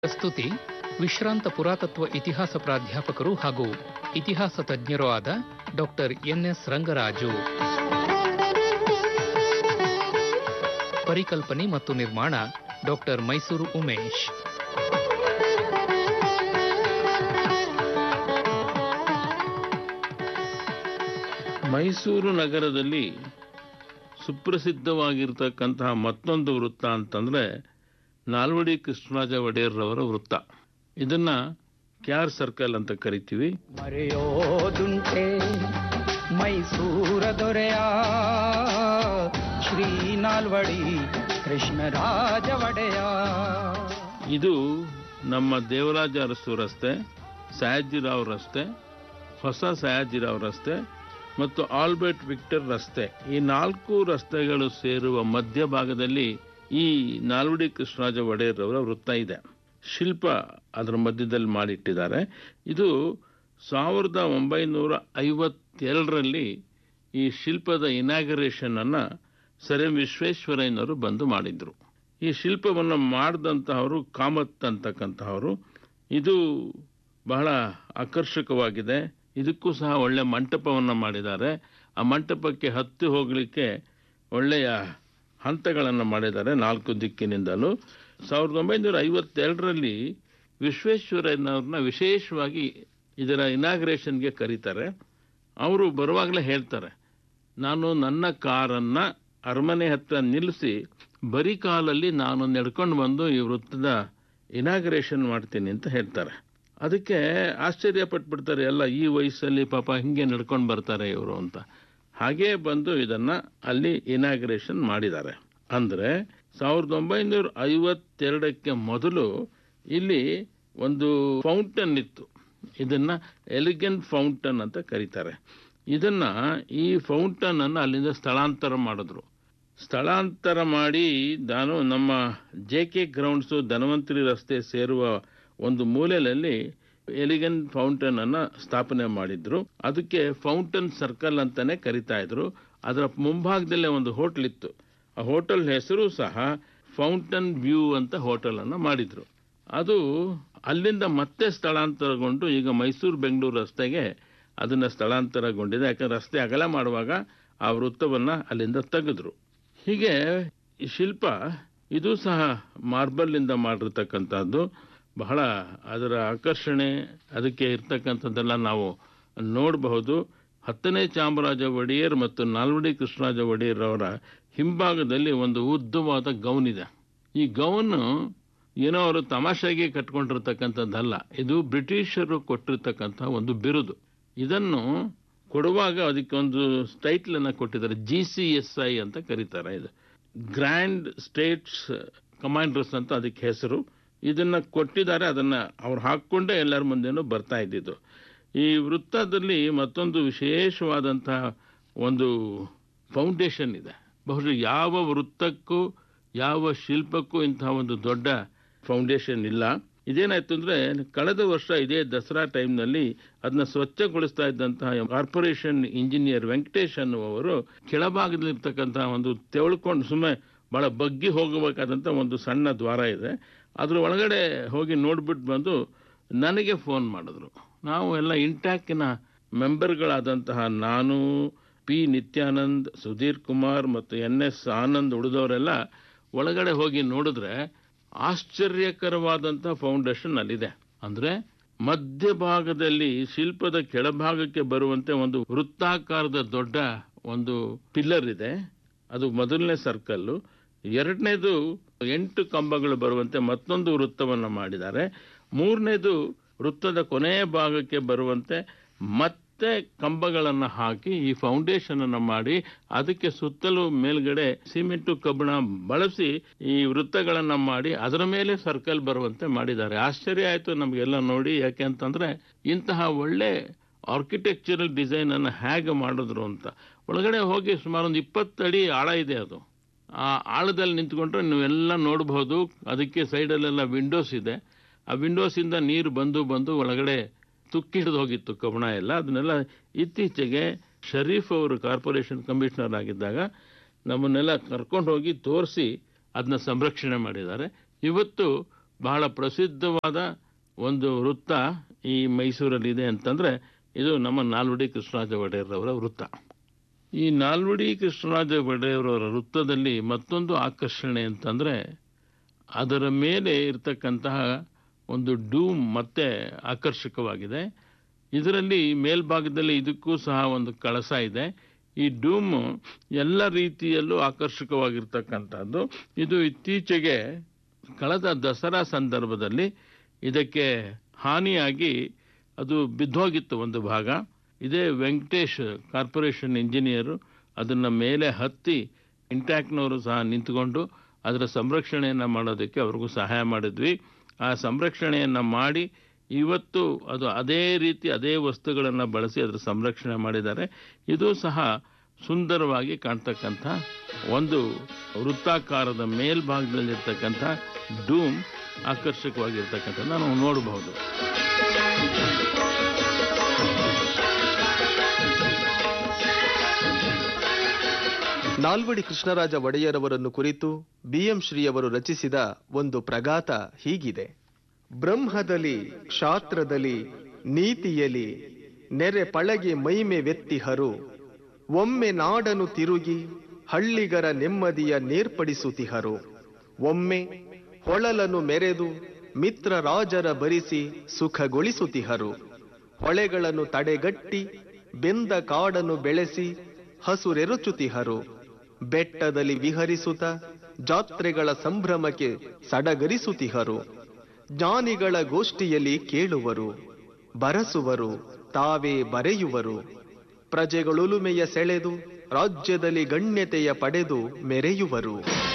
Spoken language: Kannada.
ಪ್ರಸ್ತುತಿ ವಿಶ್ರಾಂತ ಪುರಾತತ್ವ ಇತಿಹಾಸ ಪ್ರಾಧ್ಯಾಪಕರು ಹಾಗೂ ಇತಿಹಾಸ ತಜ್ಞರೂ ಆದ ಡಾಕ್ಟರ್ ಎನ್ಎಸ್ ರಂಗರಾಜು ಪರಿಕಲ್ಪನೆ ಮತ್ತು ನಿರ್ಮಾಣ ಡಾಕ್ಟರ್ ಮೈಸೂರು ಉಮೇಶ್ ಮೈಸೂರು ನಗರದಲ್ಲಿ ಸುಪ್ರಸಿದ್ಧವಾಗಿರ್ತಕ್ಕಂತಹ ಮತ್ತೊಂದು ವೃತ್ತ ಅಂತಂದ್ರೆ ನಾಲ್ವಡಿ ಕೃಷ್ಣರಾಜ ಒಡೆಯರ್ರವರ ವೃತ್ತ ಇದನ್ನ ಕ್ಯಾರ್ ಸರ್ಕಲ್ ಅಂತ ಕರಿತೀವಿ ಮರೆಯೋದುಂಟೆ ಮೈಸೂರ ದೊರೆಯ ಶ್ರೀ ನಾಲ್ವಡಿ ಕೃಷ್ಣರಾಜ ಒಡೆಯ ಇದು ನಮ್ಮ ದೇವರಾಜ ಅರಸು ರಸ್ತೆ ಸಯಾಜಿರಾವ್ ರಸ್ತೆ ಹೊಸ ಸಯಾಜಿರಾವ್ ರಸ್ತೆ ಮತ್ತು ಆಲ್ಬರ್ಟ್ ವಿಕ್ಟರ್ ರಸ್ತೆ ಈ ನಾಲ್ಕು ರಸ್ತೆಗಳು ಸೇರುವ ಮಧ್ಯಭಾಗದಲ್ಲಿ ಈ ನಾಲ್ವಡಿ ಕೃಷ್ಣರಾಜ ಒಡೆಯರ್ರವರ ವೃತ್ತ ಇದೆ ಶಿಲ್ಪ ಅದರ ಮಧ್ಯದಲ್ಲಿ ಮಾಡಿಟ್ಟಿದ್ದಾರೆ ಇದು ಸಾವಿರದ ಒಂಬೈನೂರ ಐವತ್ತೆರಡರಲ್ಲಿ ಈ ಶಿಲ್ಪದ ಇನಾಗರೇಷನ್ ಅನ್ನ ಸರ್ ಎಂ ವಿಶ್ವೇಶ್ವರಯ್ಯನವರು ಬಂದು ಮಾಡಿದ್ರು ಈ ಶಿಲ್ಪವನ್ನು ಮಾಡಿದಂತಹವರು ಕಾಮತ್ ಅಂತಕ್ಕಂತಹವರು ಇದು ಬಹಳ ಆಕರ್ಷಕವಾಗಿದೆ ಇದಕ್ಕೂ ಸಹ ಒಳ್ಳೆ ಮಂಟಪವನ್ನು ಮಾಡಿದ್ದಾರೆ ಆ ಮಂಟಪಕ್ಕೆ ಹತ್ತಿ ಹೋಗಲಿಕ್ಕೆ ಒಳ್ಳೆಯ ಹಂತಗಳನ್ನು ಮಾಡಿದ್ದಾರೆ ನಾಲ್ಕು ದಿಕ್ಕಿನಿಂದಲೂ ಸಾವಿರದ ಒಂಬೈನೂರ ಐವತ್ತೆರಡರಲ್ಲಿ ವಿಶ್ವೇಶ್ವರಯ್ಯನವ್ರನ್ನ ವಿಶೇಷವಾಗಿ ಇದರ ಇನಾಗ್ರೇಷನ್ಗೆ ಕರೀತಾರೆ ಅವರು ಬರುವಾಗಲೇ ಹೇಳ್ತಾರೆ ನಾನು ನನ್ನ ಕಾರನ್ನ ಅರಮನೆ ಹತ್ರ ನಿಲ್ಲಿಸಿ ಬರೀ ಕಾಲಲ್ಲಿ ನಾನು ನಡ್ಕೊಂಡು ಬಂದು ಈ ವೃತ್ತದ ಇನಾಗ್ರೇಷನ್ ಮಾಡ್ತೀನಿ ಅಂತ ಹೇಳ್ತಾರೆ ಅದಕ್ಕೆ ಆಶ್ಚರ್ಯ ಪಟ್ಬಿಡ್ತಾರೆ ಎಲ್ಲ ಈ ವಯಸ್ಸಲ್ಲಿ ಪಾಪ ಹಿಂಗೆ ನಡ್ಕೊಂಡು ಬರ್ತಾರೆ ಇವರು ಅಂತ ಹಾಗೇ ಬಂದು ಇದನ್ನ ಅಲ್ಲಿ ಇನಾಗ್ರೇಷನ್ ಮಾಡಿದ್ದಾರೆ ಅಂದ್ರೆ ಸಾವಿರದ ಒಂಬೈನೂರ ಐವತ್ತೆರಡಕ್ಕೆ ಮೊದಲು ಇಲ್ಲಿ ಒಂದು ಫೌಂಟನ್ ಇತ್ತು ಇದನ್ನ ಎಲಿಗೆಂಟ್ ಫೌಂಟನ್ ಅಂತ ಕರೀತಾರೆ ಇದನ್ನ ಈ ಫೌಂಟನ್ ಅನ್ನು ಅಲ್ಲಿಂದ ಸ್ಥಳಾಂತರ ಮಾಡಿದ್ರು ಸ್ಥಳಾಂತರ ಮಾಡಿ ನಾನು ನಮ್ಮ ಜೆ ಕೆ ಗ್ರೌಂಡ್ಸು ಧನ್ವಂತರಿ ರಸ್ತೆ ಸೇರುವ ಒಂದು ಮೂಲೆಯಲ್ಲಿ ಎಲಿಗನ್ ಫೌಂಟನ್ ಅನ್ನ ಸ್ಥಾಪನೆ ಮಾಡಿದ್ರು ಅದಕ್ಕೆ ಫೌಂಟನ್ ಸರ್ಕಲ್ ಅಂತಾನೆ ಕರಿತಾ ಇದ್ರು ಅದರ ಮುಂಭಾಗದಲ್ಲೇ ಒಂದು ಹೋಟೆಲ್ ಇತ್ತು ಆ ಹೋಟೆಲ್ ಹೆಸರು ಸಹ ಫೌಂಟನ್ ವ್ಯೂ ಅಂತ ಹೋಟೆಲ್ ಅನ್ನ ಮಾಡಿದ್ರು ಅದು ಅಲ್ಲಿಂದ ಮತ್ತೆ ಸ್ಥಳಾಂತರಗೊಂಡು ಈಗ ಮೈಸೂರು ಬೆಂಗಳೂರು ರಸ್ತೆಗೆ ಅದನ್ನ ಸ್ಥಳಾಂತರಗೊಂಡಿದೆ ಯಾಕಂದ್ರೆ ರಸ್ತೆ ಅಗಲ ಮಾಡುವಾಗ ಆ ವೃತ್ತವನ್ನ ಅಲ್ಲಿಂದ ತೆಗೆದ್ರು ಹೀಗೆ ಈ ಶಿಲ್ಪ ಇದು ಸಹ ಮಾರ್ಬಲ್ ಇಂದ ಮಾಡಿರ್ತಕ್ಕಂಥದ್ದು ಬಹಳ ಅದರ ಆಕರ್ಷಣೆ ಅದಕ್ಕೆ ಇರ್ತಕ್ಕಂಥದ್ದೆಲ್ಲ ನಾವು ನೋಡಬಹುದು ಹತ್ತನೇ ಚಾಮರಾಜ ಒಡೆಯರ್ ಮತ್ತು ನಾಲ್ವಡಿ ಕೃಷ್ಣರಾಜ ಒಡೆಯರ್ ಅವರ ಹಿಂಭಾಗದಲ್ಲಿ ಒಂದು ಉದ್ದವಾದ ಗೌನ್ ಇದೆ ಈ ಗೌನ್ ಏನೋ ಅವರು ತಮಾಷೆಗೆ ಕಟ್ಕೊಂಡಿರ್ತಕ್ಕಂಥದ್ದಲ್ಲ ಇದು ಬ್ರಿಟಿಷರು ಕೊಟ್ಟಿರ್ತಕ್ಕಂಥ ಒಂದು ಬಿರುದು ಇದನ್ನು ಕೊಡುವಾಗ ಅದಕ್ಕೆ ಒಂದು ಟೈಟ್ಲ್ ಅನ್ನ ಕೊಟ್ಟಿದ್ದಾರೆ ಜಿ ಸಿ ಎಸ್ ಐ ಅಂತ ಕರೀತಾರೆ ಇದು ಗ್ರ್ಯಾಂಡ್ ಸ್ಟೇಟ್ಸ್ ಕಮಾಂಡರ್ಸ್ ಅಂತ ಅದಕ್ಕೆ ಹೆಸರು ಇದನ್ನ ಕೊಟ್ಟಿದ್ದಾರೆ ಅದನ್ನ ಅವ್ರು ಹಾಕೊಂಡೇ ಎಲ್ಲರ ಮುಂದೆನೂ ಬರ್ತಾ ಇದ್ದಿದ್ದು ಈ ವೃತ್ತದಲ್ಲಿ ಮತ್ತೊಂದು ವಿಶೇಷವಾದಂತಹ ಒಂದು ಫೌಂಡೇಶನ್ ಇದೆ ಬಹುಶಃ ಯಾವ ವೃತ್ತಕ್ಕೂ ಯಾವ ಶಿಲ್ಪಕ್ಕೂ ಇಂತಹ ಒಂದು ದೊಡ್ಡ ಫೌಂಡೇಶನ್ ಇಲ್ಲ ಇದೇನಾಯ್ತು ಅಂದ್ರೆ ಕಳೆದ ವರ್ಷ ಇದೇ ದಸರಾ ಟೈಮ್ನಲ್ಲಿ ಅದನ್ನ ಸ್ವಚ್ಛಗೊಳಿಸ್ತಾ ಇದ್ದಂತಹ ಕಾರ್ಪೊರೇಷನ್ ಇಂಜಿನಿಯರ್ ವೆಂಕಟೇಶ್ ಅನ್ನುವರು ಕೆಳಭಾಗದಲ್ಲಿರ್ತಕ್ಕಂತಹ ಒಂದು ತೆವಳ್ಕೊಂಡು ಸುಮ್ಮನೆ ಬಹಳ ಬಗ್ಗಿ ಹೋಗಬೇಕಾದಂತ ಒಂದು ಸಣ್ಣ ದ್ವಾರ ಇದೆ ಅದ್ರ ಒಳಗಡೆ ಹೋಗಿ ನೋಡ್ಬಿಟ್ಟು ಬಂದು ನನಗೆ ಫೋನ್ ಮಾಡಿದ್ರು ನಾವು ಎಲ್ಲ ಇಂಟ್ಯಾಕಿನ ಮೆಂಬರ್ಗಳಾದಂತಹ ನಾನು ಪಿ ನಿತ್ಯಾನಂದ್ ಸುಧೀರ್ ಕುಮಾರ್ ಮತ್ತು ಎನ್ ಎಸ್ ಆನಂದ್ ಉಳಿದವರೆಲ್ಲ ಒಳಗಡೆ ಹೋಗಿ ನೋಡಿದ್ರೆ ಆಶ್ಚರ್ಯಕರವಾದಂತಹ ಫೌಂಡೇಶನ್ ಅಲ್ಲಿದೆ ಅಂದ್ರೆ ಮಧ್ಯಭಾಗದಲ್ಲಿ ಶಿಲ್ಪದ ಕೆಳಭಾಗಕ್ಕೆ ಬರುವಂತೆ ಒಂದು ವೃತ್ತಾಕಾರದ ದೊಡ್ಡ ಒಂದು ಪಿಲ್ಲರ್ ಇದೆ ಅದು ಮೊದಲನೇ ಸರ್ಕಲ್ಲು ಎರಡನೇದು ಎಂಟು ಕಂಬಗಳು ಬರುವಂತೆ ಮತ್ತೊಂದು ವೃತ್ತವನ್ನು ಮಾಡಿದ್ದಾರೆ ಮೂರನೇದು ವೃತ್ತದ ಕೊನೆಯ ಭಾಗಕ್ಕೆ ಬರುವಂತೆ ಮತ್ತೆ ಕಂಬಗಳನ್ನು ಹಾಕಿ ಈ ಫೌಂಡೇಶನ್ ಅನ್ನು ಮಾಡಿ ಅದಕ್ಕೆ ಸುತ್ತಲೂ ಮೇಲ್ಗಡೆ ಸಿಮೆಂಟು ಕಬ್ಬಣ ಬಳಸಿ ಈ ವೃತ್ತಗಳನ್ನ ಮಾಡಿ ಅದರ ಮೇಲೆ ಸರ್ಕಲ್ ಬರುವಂತೆ ಮಾಡಿದ್ದಾರೆ ಆಶ್ಚರ್ಯ ಆಯ್ತು ನಮಗೆಲ್ಲ ನೋಡಿ ಯಾಕೆ ಅಂತಂದ್ರೆ ಇಂತಹ ಒಳ್ಳೆ ಆರ್ಕಿಟೆಕ್ಚರಲ್ ಡಿಸೈನ್ ಅನ್ನು ಹೇಗೆ ಮಾಡಿದ್ರು ಅಂತ ಒಳಗಡೆ ಹೋಗಿ ಸುಮಾರು ಒಂದು ಇಪ್ಪತ್ತಡಿ ಆಳ ಇದೆ ಅದು ಆ ಆಳದಲ್ಲಿ ನಿಂತ್ಕೊಂಡ್ರೆ ನೀವೆಲ್ಲ ನೋಡಬಹುದು ಅದಕ್ಕೆ ಸೈಡಲ್ಲೆಲ್ಲ ವಿಂಡೋಸ್ ಇದೆ ಆ ವಿಂಡೋಸ್ ಇಂದ ನೀರು ಬಂದು ಬಂದು ಒಳಗಡೆ ತುಕ್ಕಿ ಹಿಡಿದು ಹೋಗಿತ್ತು ಕಬ್ಬಣ ಎಲ್ಲ ಅದನ್ನೆಲ್ಲ ಇತ್ತೀಚೆಗೆ ಶರೀಫ್ ಅವರು ಕಾರ್ಪೊರೇಷನ್ ಕಮಿಷನರ್ ಆಗಿದ್ದಾಗ ನಮ್ಮನ್ನೆಲ್ಲ ಕರ್ಕೊಂಡು ಹೋಗಿ ತೋರಿಸಿ ಅದನ್ನ ಸಂರಕ್ಷಣೆ ಮಾಡಿದ್ದಾರೆ ಇವತ್ತು ಬಹಳ ಪ್ರಸಿದ್ಧವಾದ ಒಂದು ವೃತ್ತ ಈ ಮೈಸೂರಲ್ಲಿದೆ ಅಂತಂದರೆ ಇದು ನಮ್ಮ ನಾಲ್ವಡಿ ಕೃಷ್ಣರಾಜ ಒಡೆಯರ್ರವರ ವೃತ್ತ ಈ ನಾಲ್ವಡಿ ಕೃಷ್ಣರಾಜ ಒಡೆಯರವರ ವೃತ್ತದಲ್ಲಿ ಮತ್ತೊಂದು ಆಕರ್ಷಣೆ ಅಂತಂದರೆ ಅದರ ಮೇಲೆ ಇರತಕ್ಕಂತಹ ಒಂದು ಡೂಮ್ ಮತ್ತೆ ಆಕರ್ಷಕವಾಗಿದೆ ಇದರಲ್ಲಿ ಮೇಲ್ಭಾಗದಲ್ಲಿ ಇದಕ್ಕೂ ಸಹ ಒಂದು ಕಳಸ ಇದೆ ಈ ಡೂಮ್ ಎಲ್ಲ ರೀತಿಯಲ್ಲೂ ಆಕರ್ಷಕವಾಗಿರ್ತಕ್ಕಂಥದ್ದು ಇದು ಇತ್ತೀಚೆಗೆ ಕಳೆದ ದಸರಾ ಸಂದರ್ಭದಲ್ಲಿ ಇದಕ್ಕೆ ಹಾನಿಯಾಗಿ ಅದು ಬಿದ್ದೋಗಿತ್ತು ಒಂದು ಭಾಗ ಇದೇ ವೆಂಕಟೇಶ್ ಕಾರ್ಪೊರೇಷನ್ ಇಂಜಿನಿಯರು ಅದನ್ನು ಮೇಲೆ ಹತ್ತಿ ಇಂಟ್ಯಾಕ್ನವರು ಸಹ ನಿಂತುಕೊಂಡು ಅದರ ಸಂರಕ್ಷಣೆಯನ್ನು ಮಾಡೋದಕ್ಕೆ ಅವ್ರಿಗೂ ಸಹಾಯ ಮಾಡಿದ್ವಿ ಆ ಸಂರಕ್ಷಣೆಯನ್ನು ಮಾಡಿ ಇವತ್ತು ಅದು ಅದೇ ರೀತಿ ಅದೇ ವಸ್ತುಗಳನ್ನು ಬಳಸಿ ಅದರ ಸಂರಕ್ಷಣೆ ಮಾಡಿದ್ದಾರೆ ಇದು ಸಹ ಸುಂದರವಾಗಿ ಕಾಣ್ತಕ್ಕಂಥ ಒಂದು ವೃತ್ತಾಕಾರದ ಮೇಲ್ಭಾಗದಲ್ಲಿರ್ತಕ್ಕಂಥ ಡೂಮ್ ಆಕರ್ಷಕವಾಗಿರ್ತಕ್ಕಂಥ ನಾವು ನೋಡಬಹುದು ನಾಲ್ವಡಿ ಕೃಷ್ಣರಾಜ ಒಡೆಯರವರನ್ನು ಕುರಿತು ಬಿಎಂ ಶ್ರೀಯವರು ರಚಿಸಿದ ಒಂದು ಪ್ರಗಾತ ಹೀಗಿದೆ ಬ್ರಹ್ಮದಲ್ಲಿ ಕ್ಷಾತ್ರದಲ್ಲಿ ನೀತಿಯಲಿ ನೆರೆ ಪಳಗಿ ಮೈಮೆ ವೆತ್ತಿಹರು ಒಮ್ಮೆ ನಾಡನು ತಿರುಗಿ ಹಳ್ಳಿಗರ ನೆಮ್ಮದಿಯ ನೇರ್ಪಡಿಸುತ್ತಿಹರು ಒಮ್ಮೆ ಹೊಳಲನ್ನು ಮೆರೆದು ಮಿತ್ರ ರಾಜರ ಬರಿಸಿ ಸುಖಗೊಳಿಸುತ್ತಿಹರು ಹೊಳೆಗಳನ್ನು ತಡೆಗಟ್ಟಿ ಬೆಂದ ಕಾಡನ್ನು ಬೆಳೆಸಿ ಹಸುರೆರುಚುತಿಹರು ಬೆಟ್ಟದಲ್ಲಿ ವಿಹರಿಸುತ್ತ ಜಾತ್ರೆಗಳ ಸಂಭ್ರಮಕ್ಕೆ ಸಡಗರಿಸುತ್ತಿಹರು ಜ್ಞಾನಿಗಳ ಗೋಷ್ಠಿಯಲ್ಲಿ ಕೇಳುವರು ಬರಸುವರು ತಾವೇ ಬರೆಯುವರು ಪ್ರಜೆಗಳುಲುಮೆಯ ಸೆಳೆದು ರಾಜ್ಯದಲ್ಲಿ ಗಣ್ಯತೆಯ ಪಡೆದು ಮೆರೆಯುವರು